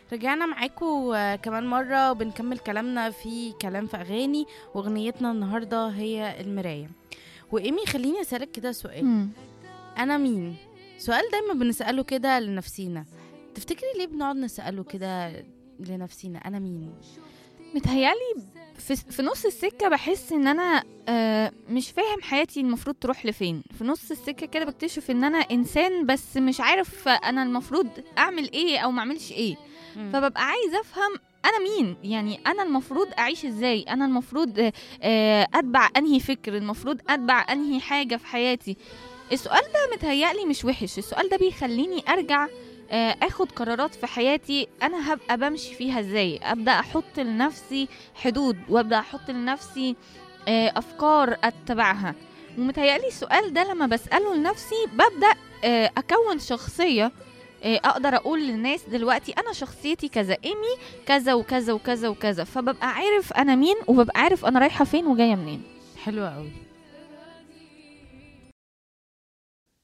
رجعنا معاكم آه، كمان مرة وبنكمل كلامنا في كلام في أغاني وأغنيتنا النهاردة هي المراية وإيمي خليني أسألك كده سؤال مم. أنا مين؟ سؤال دايما بنسأله كده لنفسينا تفتكري ليه بنقعد نسأله كده لنفسينا أنا مين؟ متهيالي في, في نص السكة بحس ان انا آه مش فاهم حياتي المفروض تروح لفين في نص السكة كده بكتشف ان انا انسان بس مش عارف انا المفروض اعمل ايه او ما اعملش ايه مم. فببقى عايزه افهم انا مين يعني انا المفروض اعيش ازاي انا المفروض آه، آه، اتبع انهي فكر المفروض اتبع انهي حاجه في حياتي السؤال ده متهيألي مش وحش السؤال ده بيخليني ارجع آه، اخد قرارات في حياتي انا هبقى بمشي فيها ازاي ابدا احط لنفسي حدود وابدا احط لنفسي آه، افكار اتبعها ومتهيألي السؤال ده لما بسأله لنفسي ببدأ آه، أكون شخصية آه، أقدر أقول للناس دلوقتي أنا شخصيتي كذا إيمي كذا وكذا وكذا وكذا فببقى عارف أنا مين وببقى عارف أنا رايحة فين وجاية منين حلوة قوي